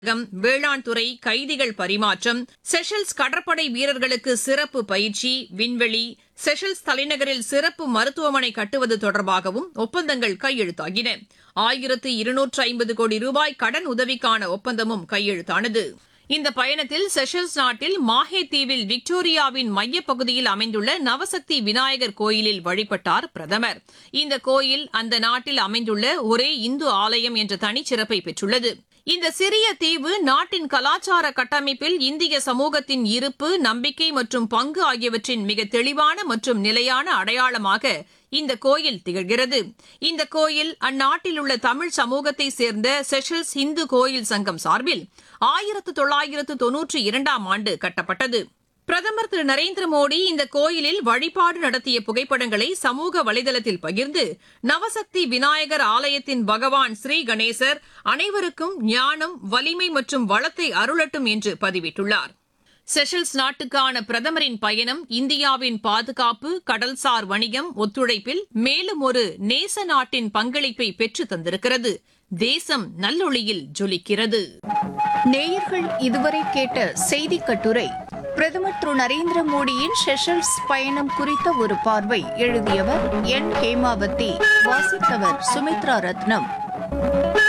come, வேளாண் துறை கைதிகள் பரிமாற்றம் செஷல்ஸ் கடற்படை வீரர்களுக்கு சிறப்பு பயிற்சி விண்வெளி செஷல்ஸ் தலைநகரில் சிறப்பு மருத்துவமனை கட்டுவது தொடர்பாகவும் ஒப்பந்தங்கள் கையெழுத்தாகின ஆயிரத்து இருநூற்று ஐம்பது கோடி ரூபாய் கடன் உதவிக்கான ஒப்பந்தமும் கையெழுத்தானது இந்த பயணத்தில் செஷல்ஸ் நாட்டில் மாஹே தீவில் விக்டோரியாவின் மையப்பகுதியில் அமைந்துள்ள நவசக்தி விநாயகர் கோயிலில் வழிபட்டார் பிரதமர் இந்த கோயில் அந்த நாட்டில் அமைந்துள்ள ஒரே இந்து ஆலயம் என்ற தனிச்சிறப்பை பெற்றுள்ளது இந்த சிறிய தீவு நாட்டின் கலாச்சார கட்டமைப்பில் இந்திய சமூகத்தின் இருப்பு நம்பிக்கை மற்றும் பங்கு ஆகியவற்றின் மிக தெளிவான மற்றும் நிலையான அடையாளமாக இந்த கோயில் திகழ்கிறது இந்த கோயில் அந்நாட்டில் உள்ள தமிழ் சமூகத்தை சேர்ந்த செஷல்ஸ் இந்து கோயில் சங்கம் சார்பில் ஆயிரத்து தொள்ளாயிரத்து தொன்னூற்றி இரண்டாம் ஆண்டு கட்டப்பட்டது பிரதமர் திரு நரேந்திர மோடி இந்த கோயிலில் வழிபாடு நடத்திய புகைப்படங்களை சமூக வலைதளத்தில் பகிர்ந்து நவசக்தி விநாயகர் ஆலயத்தின் பகவான் ஸ்ரீ கணேசர் அனைவருக்கும் ஞானம் வலிமை மற்றும் வளத்தை அருளட்டும் என்று பதிவிட்டுள்ளார் செஷல்ஸ் நாட்டுக்கான பிரதமரின் பயணம் இந்தியாவின் பாதுகாப்பு கடல்சார் வணிகம் ஒத்துழைப்பில் மேலும் ஒரு நேச நாட்டின் பங்களிப்பை பெற்று தந்திருக்கிறது தேசம் நல்லொளியில் ஜொலிக்கிறது நேயர்கள் இதுவரை கேட்ட செய்தி கட்டுரை பிரதமர் திரு நரேந்திர மோடியின் செஷல்ஸ் பயணம் குறித்த ஒரு பார்வை எழுதியவர் என் ஹேமாவதி வாசித்தவர் சுமித்ரா ரத்னம்